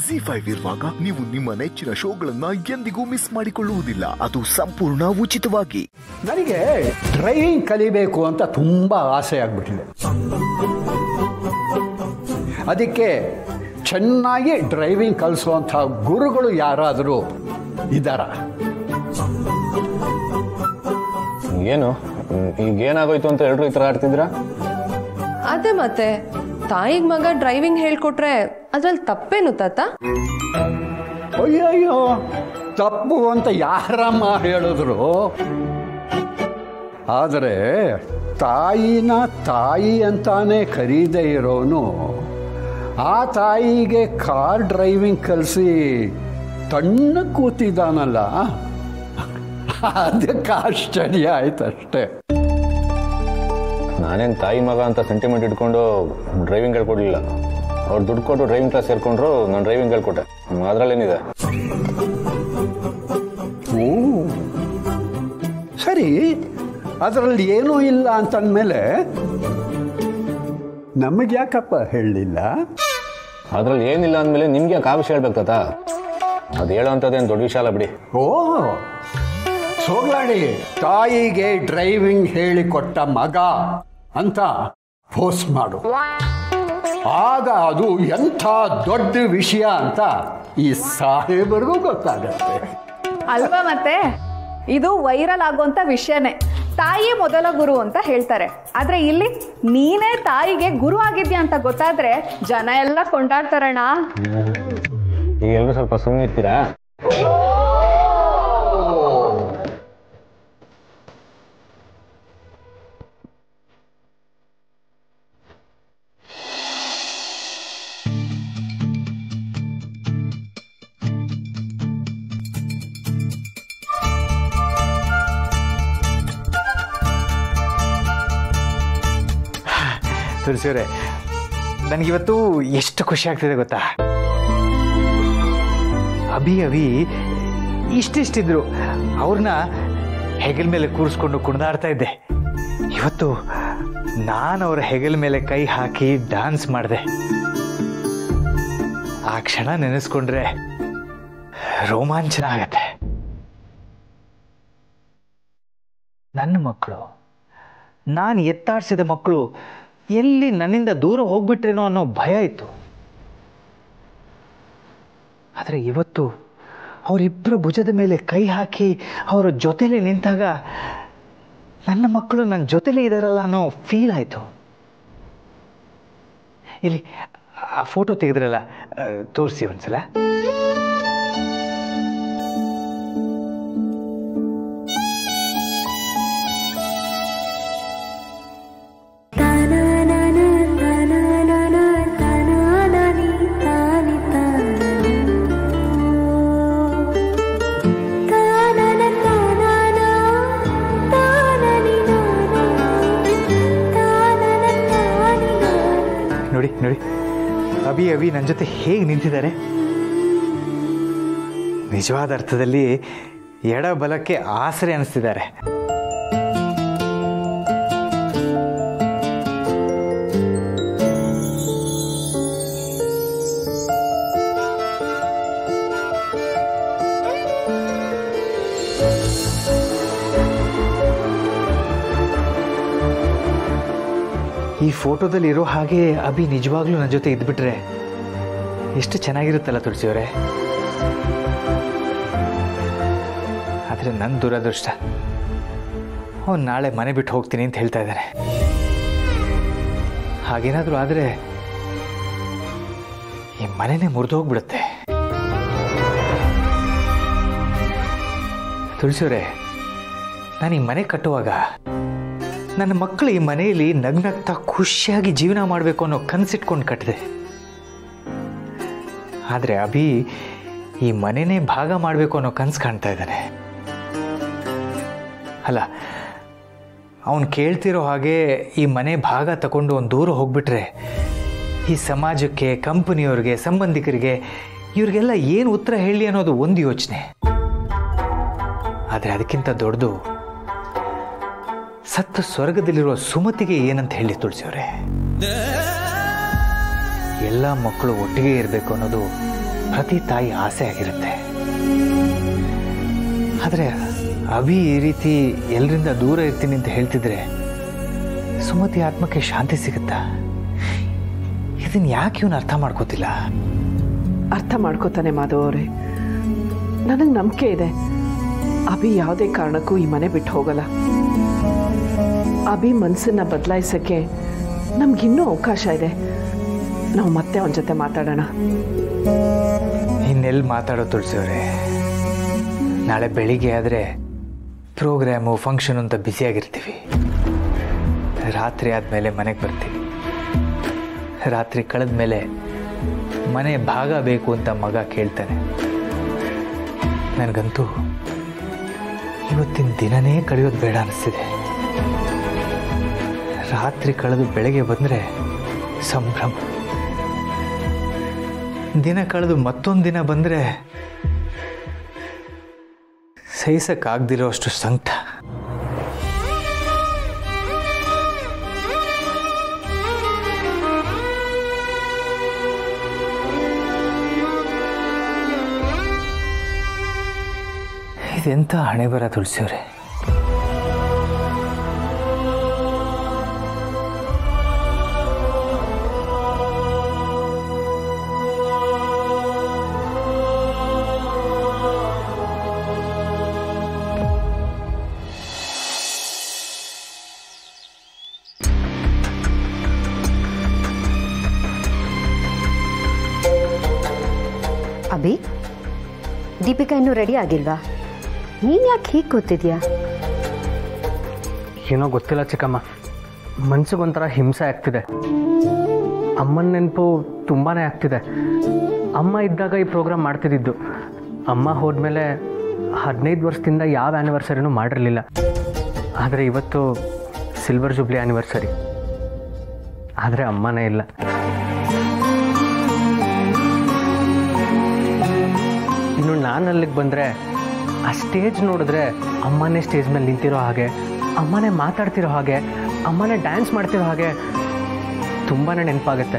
G five ಇರುವಾಗ ನೀವು ನಿಮ್ಮ ನೆಚ್ಚಿನ ಶೋಗಳನ್ನ ಎಂದಿಗೂ ಮಿಸ್ ಮಾಡಿಕೊಳ್ಳುವುದಿಲ್ಲ ಅದು ಸಂಪೂರ್ಣ ಉಚಿತವಾಗಿ ನನಗೆ ಡ್ರೈವಿಂಗ್ ಕಲಿಬೇಕು ಅಂತ ತುಂಬ ಆಸೆ ಆಗ್ಬಿಟ್ಟಿದೆ ಅದಕ್ಕೆ ಚೆನ್ನಾಗಿ ಡ್ರೈವಿಂಗ್ ಕಲಿಸುವಂಥ ಗುರುಗಳು ಯಾರಾದರೂ ಇದ್ದಾರ ಏನು ಈಗ ಏನಾಗೋಯ್ತು ಅಂತ ಎಲ್ರು ಈ ಥರ ಆಡ್ತಿದ್ದೀರಾ ಅದೇ ಮತ್ತೆ ತಾಯಿಗ್ ಮಗ ಡ್ರೈವಿಂಗ್ ಹೇಳ್ಕೊಟ್ರೆ ಅದ್ರಲ್ಲಿ ತಪ್ಪೇನು ತಾತ ಅಯ್ಯಯ್ಯೋ ತಪ್ಪು ಅಂತ ಯಾರಮ್ಮ ಹೇಳಿದ್ರು ಆದರೆ ತಾಯಿನ ತಾಯಿ ಅಂತಾನೆ ಕರೀದೇ ಇರೋನು ಆ ತಾಯಿಗೆ ಕಾರ್ ಡ್ರೈವಿಂಗ್ ಕಲಿಸಿ ತಣ್ಣ ಕೂತಿದ್ದಾನಲ್ಲ ಅದಕ್ಕೆ ಆಶ್ಚರ್ಯ ಆಯ್ತಷ್ಟೇ ನಾನೇನು ತಾಯಿ ಮಗ ಅಂತ ಸೆಂಟಿಮೆಂಟ್ ಇಟ್ಕೊಂಡು ಡ್ರೈವಿಂಗ್ ಹೇಳ್ಕೊಡ್ಲಿಲ್ಲ ಅವ್ರು ದುಡ್ಡು ಕೊಟ್ಟು ಡ್ರೈವಿಂಗ್ ಕ್ಲಾಸ್ ಸೇರ್ಕೊಂಡ್ರು ನಾನು ಡ್ರೈವಿಂಗ್ ಹೇಳ್ಕೊಟ್ಟೆ ಅದರಲ್ಲೇನಿದೆ ಓ ಸರಿ ಅದರಲ್ಲಿ ಏನೂ ಇಲ್ಲ ಅಂತಂದಮೇಲೆ ನಮಗೆ ಯಾಕಪ್ಪ ಹೇಳಲಿಲ್ಲ ಅದ್ರಲ್ಲಿ ಏನಿಲ್ಲ ಅಂದಮೇಲೆ ನಿಮ್ಗೆ ಯಾಕೆ ಆ ವಿಷಯ ಹೇಳ್ಬೇಕು ತಾತ ಅದು ಹೇಳೋ ಅಂಥದ್ದೇನು ದೊಡ್ಡ ವಿಷಯ ಅಲ್ಲ ಬಿಡಿ ಓ ಸೋಗ್ಲಾಡಿ ತಾಯಿಗೆ ಡ್ರೈವಿಂಗ್ ಹೇಳಿಕೊಟ್ಟ ಮಗ ಅಂತ ಪೋಸ್ಟ್ ಮಾಡು ಆಗ ಅದು ಎಂಥ ದೊಡ್ಡ ವಿಷಯ ಅಂತ ಈ ಸಾಹೇಬರಿಗೂ ಗೊತ್ತಾಗತ್ತೆ ಅಲ್ವಾ ಮತ್ತೆ ಇದು ವೈರಲ್ ಆಗುವಂತ ವಿಷಯನೇ ತಾಯಿ ಮೊದಲ ಗುರು ಅಂತ ಹೇಳ್ತಾರೆ ಆದ್ರೆ ಇಲ್ಲಿ ನೀನೇ ತಾಯಿಗೆ ಗುರು ಆಗಿದ್ಯಾ ಅಂತ ಗೊತ್ತಾದ್ರೆ ಜನ ಎಲ್ಲ ಕೊಂಡಾಡ್ತಾರಣ್ಣ ಈಗ ಎಲ್ಲರೂ ಸ್ವಲ್ಪ ಸುಮ್ಮನೆ ಇರ್ತೀರಾ ತುಳಸಿಯವರೇ ನನಗಿವತ್ತು ಎಷ್ಟು ಖುಷಿ ಆಗ್ತಿದೆ ಗೊತ್ತಾ ಅಭಿ ಅಭಿ ಇಷ್ಟಿಷ್ಟಿದ್ರು ಅವ್ರನ್ನ ಹೆಗಲ ಮೇಲೆ ಕೂರಿಸ್ಕೊಂಡು ಕುಣಿದಾಡ್ತಾ ಇದ್ದೆ ಇವತ್ತು ನಾನು ಅವ್ರ ಹೆಗಲ ಮೇಲೆ ಕೈ ಹಾಕಿ ಡ್ಯಾನ್ಸ್ ಮಾಡಿದೆ ಆ ಕ್ಷಣ ನೆನೆಸ್ಕೊಂಡ್ರೆ ರೋಮಾಂಚನ ಆಗತ್ತೆ ನನ್ನ ಮಕ್ಕಳು ನಾನು ಎತ್ತಾಡಿಸಿದ ಮಕ್ಕಳು ಎಲ್ಲಿ ನನ್ನಿಂದ ದೂರ ಹೋಗ್ಬಿಟ್ರೇನೋ ಅನ್ನೋ ಭಯ ಇತ್ತು ಆದರೆ ಇವತ್ತು ಅವರಿಬ್ಬರ ಭುಜದ ಮೇಲೆ ಕೈ ಹಾಕಿ ಅವರ ಜೊತೆಲಿ ನಿಂತಾಗ ನನ್ನ ಮಕ್ಕಳು ನನ್ನ ಜೊತೆಲೇ ಇದ್ದಾರಲ್ಲ ಅನ್ನೋ ಫೀಲ್ ಆಯಿತು ಇಲ್ಲಿ ಆ ಫೋಟೋ ತೆಗೆದ್ರಲ್ಲ ತೋರಿಸಿ ಒಂದ್ಸಲ ನೋಡಿ ನೋಡಿ ಅಭಿ ಅಭಿ ನನ್ನ ಜೊತೆ ಹೇಗೆ ನಿಂತಿದ್ದಾರೆ ನಿಜವಾದ ಅರ್ಥದಲ್ಲಿ ಎಡ ಬಲಕ್ಕೆ ಆಸರೆ ಅನಿಸ್ತಿದ್ದಾರೆ ಈ ಫೋಟೋದಲ್ಲಿ ಇರೋ ಹಾಗೆ ಅಭಿ ನಿಜವಾಗ್ಲೂ ನನ್ನ ಜೊತೆ ಇದ್ಬಿಟ್ರೆ ಎಷ್ಟು ಚೆನ್ನಾಗಿರುತ್ತಲ್ಲ ತುಳಸಿಯವರೇ ಆದರೆ ನನ್ನ ದುರದೃಷ್ಟ ಅವನು ನಾಳೆ ಮನೆ ಬಿಟ್ಟು ಹೋಗ್ತೀನಿ ಅಂತ ಹೇಳ್ತಾ ಇದ್ದಾನೆ ಹಾಗೇನಾದರೂ ಆದರೆ ಈ ಮನೆನೇ ಮುರಿದು ಹೋಗ್ಬಿಡುತ್ತೆ ತುಳಸಿಯವರೇ ನಾನು ಈ ಮನೆ ಕಟ್ಟುವಾಗ ನನ್ನ ಮಕ್ಕಳು ಈ ಮನೆಯಲ್ಲಿ ನಗ್ನಗ್ತಾ ಖುಷಿಯಾಗಿ ಜೀವನ ಮಾಡಬೇಕು ಅನ್ನೋ ಕನಸಿಟ್ಕೊಂಡು ಕಟ್ಟಿದೆ ಆದರೆ ಅಭಿ ಈ ಮನೆನೇ ಭಾಗ ಮಾಡಬೇಕು ಅನ್ನೋ ಕನಸು ಕಾಣ್ತಾ ಇದ್ದಾನೆ ಅಲ್ಲ ಅವನು ಕೇಳ್ತಿರೋ ಹಾಗೆ ಈ ಮನೆ ಭಾಗ ತಗೊಂಡು ಒಂದು ದೂರ ಹೋಗ್ಬಿಟ್ರೆ ಈ ಸಮಾಜಕ್ಕೆ ಕಂಪನಿಯವ್ರಿಗೆ ಸಂಬಂಧಿಕರಿಗೆ ಇವ್ರಿಗೆಲ್ಲ ಏನು ಉತ್ತರ ಹೇಳಿ ಅನ್ನೋದು ಒಂದು ಯೋಚನೆ ಆದರೆ ಅದಕ್ಕಿಂತ ದೊಡ್ಡದು ಸತ್ತ ಸ್ವರ್ಗದಲ್ಲಿರುವ ಸುಮತಿಗೆ ಏನಂತ ಹೇಳಿ ತುಳಸಿಯವರೇ ಎಲ್ಲ ಮಕ್ಕಳು ಒಟ್ಟಿಗೆ ಇರಬೇಕು ಅನ್ನೋದು ಪ್ರತಿ ತಾಯಿ ಆಸೆ ಆಗಿರುತ್ತೆ ಆದರೆ ಅಭಿ ಈ ರೀತಿ ಎಲ್ಲರಿಂದ ದೂರ ಇರ್ತೀನಿ ಅಂತ ಹೇಳ್ತಿದ್ರೆ ಸುಮತಿ ಆತ್ಮಕ್ಕೆ ಶಾಂತಿ ಸಿಗುತ್ತಾ ಇದನ್ನ ಯಾಕೆ ಇವನು ಅರ್ಥ ಮಾಡ್ಕೋತಿಲ್ಲ ಅರ್ಥ ಮಾಡ್ಕೋತಾನೆ ಮಾಧವ್ ಅವರೇ ನನಗೆ ನಂಬಿಕೆ ಇದೆ ಅಭಿ ಯಾವುದೇ ಕಾರಣಕ್ಕೂ ಈ ಮನೆ ಬಿಟ್ಟು ಹೋಗಲ್ಲ ಅಭಿ ಮನಸ್ಸನ್ನ ಬದಲಾಯಿಸೋಕ್ಕೆ ನಮ್ಗಿನ್ನೂ ಅವಕಾಶ ಇದೆ ನಾವು ಮತ್ತೆ ಅವನ ಜೊತೆ ಮಾತಾಡೋಣ ಇನ್ನೆಲ್ಲಿ ಮಾತಾಡೋ ತುಳಸಿವ್ರೆ ನಾಳೆ ಬೆಳಿಗ್ಗೆ ಆದರೆ ಪ್ರೋಗ್ರಾಮು ಫಂಕ್ಷನ್ ಅಂತ ಬ್ಯುಸಿಯಾಗಿರ್ತೀವಿ ರಾತ್ರಿ ಆದಮೇಲೆ ಮನೆಗೆ ಬರ್ತೀವಿ ರಾತ್ರಿ ಕಳೆದ ಮೇಲೆ ಮನೆ ಭಾಗ ಬೇಕು ಅಂತ ಮಗ ಕೇಳ್ತಾನೆ ನನಗಂತೂ ಇವತ್ತಿನ ದಿನನೇ ಕಳೆಯೋದು ಬೇಡ ಅನಿಸ್ತಿದೆ ರಾತ್ರಿ ಕಳೆದು ಬೆಳಗ್ಗೆ ಬಂದರೆ ಸಂಭ್ರಮ ದಿನ ಕಳೆದು ಮತ್ತೊಂದು ದಿನ ಬಂದರೆ ಸಹಿಸಕ್ಕಾಗ್ದಿರೋ ಅಷ್ಟು ಸಂಕಟ ಇದೆಂಥ ಹಣೆ ಬರ ತುಳಸಿವ್ರೆ ಅಭಿ ದೀಪಿಕಾ ಇನ್ನೂ ರೆಡಿ ಆಗಿಲ್ವಾ ನೀನು ಯಾಕೆ ಹೀಗೆ ಕೂತಿದ್ಯಾ ಏನೋ ಗೊತ್ತಿಲ್ಲ ಚಿಕ್ಕಮ್ಮ ಮನ್ಸಿಗೊಂಥರ ಹಿಂಸೆ ಆಗ್ತಿದೆ ಅಮ್ಮನ ನೆನಪು ತುಂಬಾ ಆಗ್ತಿದೆ ಅಮ್ಮ ಇದ್ದಾಗ ಈ ಪ್ರೋಗ್ರಾಮ್ ಮಾಡ್ತಿದ್ದಿದ್ದು ಅಮ್ಮ ಹೋದ್ಮೇಲೆ ಹದಿನೈದು ವರ್ಷದಿಂದ ಯಾವ ಆ್ಯನಿವರ್ಸರಿನೂ ಮಾಡಿರಲಿಲ್ಲ ಆದರೆ ಇವತ್ತು ಸಿಲ್ವರ್ ಜೂಬ್ಲಿ ಆ್ಯನಿವರ್ಸರಿ ಆದರೆ ಅಮ್ಮನೇ ಇಲ್ಲ ಇನ್ನು ನಾನು ಅಲ್ಲಿಗೆ ಬಂದರೆ ಆ ಸ್ಟೇಜ್ ನೋಡಿದ್ರೆ ಅಮ್ಮನೇ ಸ್ಟೇಜ್ ಮೇಲೆ ನಿಂತಿರೋ ಹಾಗೆ ಅಮ್ಮನೇ ಮಾತಾಡ್ತಿರೋ ಹಾಗೆ ಅಮ್ಮನೇ ಡ್ಯಾನ್ಸ್ ಮಾಡ್ತಿರೋ ಹಾಗೆ ತುಂಬಾ ನೆನಪಾಗುತ್ತೆ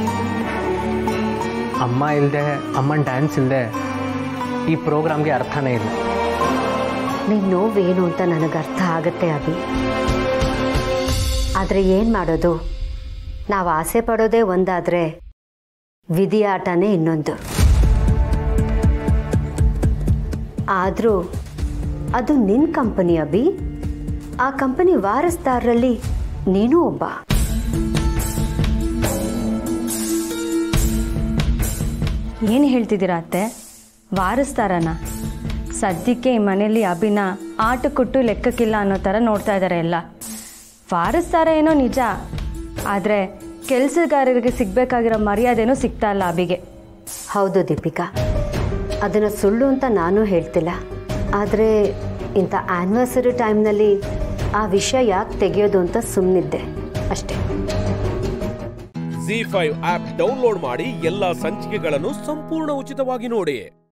ಅಮ್ಮ ಇಲ್ಲದೆ ಅಮ್ಮನ ಡ್ಯಾನ್ಸ್ ಇಲ್ಲದೆ ಈ ಪ್ರೋಗ್ರಾಮ್ಗೆ ಅರ್ಥನೇ ಇಲ್ಲ ನಿನ್ನ ನೋವೇನು ಅಂತ ನನಗೆ ಅರ್ಥ ಆಗುತ್ತೆ ಅಭಿ ಆದರೆ ಏನು ಮಾಡೋದು ನಾವು ಆಸೆ ಪಡೋದೇ ಒಂದಾದರೆ ವಿಧಿಯಾಟನೇ ಇನ್ನೊಂದು ಆದರೂ ಅದು ನಿನ್ನ ಕಂಪನಿ ಅಭಿ ಆ ಕಂಪನಿ ವಾರಸ್ದಾರರಲ್ಲಿ ನೀನೂ ಒಬ್ಬ ಏನು ಹೇಳ್ತಿದ್ದೀರಾ ಅತ್ತೆ ವಾರಸ್ತಾರನ ಸದ್ಯಕ್ಕೆ ಈ ಮನೇಲಿ ಅಭಿನ ಆಟ ಕೊಟ್ಟು ಲೆಕ್ಕಕ್ಕಿಲ್ಲ ಅನ್ನೋ ಥರ ನೋಡ್ತಾ ಇದ್ದಾರೆ ಎಲ್ಲ ವಾರಸ್ತಾರ ಏನೋ ನಿಜ ಆದರೆ ಕೆಲಸಗಾರರಿಗೆ ಸಿಗಬೇಕಾಗಿರೋ ಮರ್ಯಾದೆನೂ ಸಿಗ್ತಾ ಇಲ್ಲ ಅಭಿಗೆ ಹೌದು ದೀಪಿಕಾ ಅದನ್ನು ಸುಳ್ಳು ಅಂತ ನಾನು ಹೇಳ್ತಿಲ್ಲ ಆದರೆ ಇಂಥ ಆ್ಯನಿವರ್ಸರಿ ಟೈಮ್ನಲ್ಲಿ ಆ ವಿಷಯ ಯಾಕೆ ತೆಗೆಯೋದು ಅಂತ ಸುಮ್ಮನಿದ್ದೆ ಅಷ್ಟೇ ಜಿ ಫೈವ್ ಆಪ್ ಡೌನ್ಲೋಡ್ ಮಾಡಿ ಎಲ್ಲಾ ಸಂಚಿಕೆಗಳನ್ನು ಸಂಪೂರ್ಣ ಉಚಿತವಾಗಿ ನೋಡಿ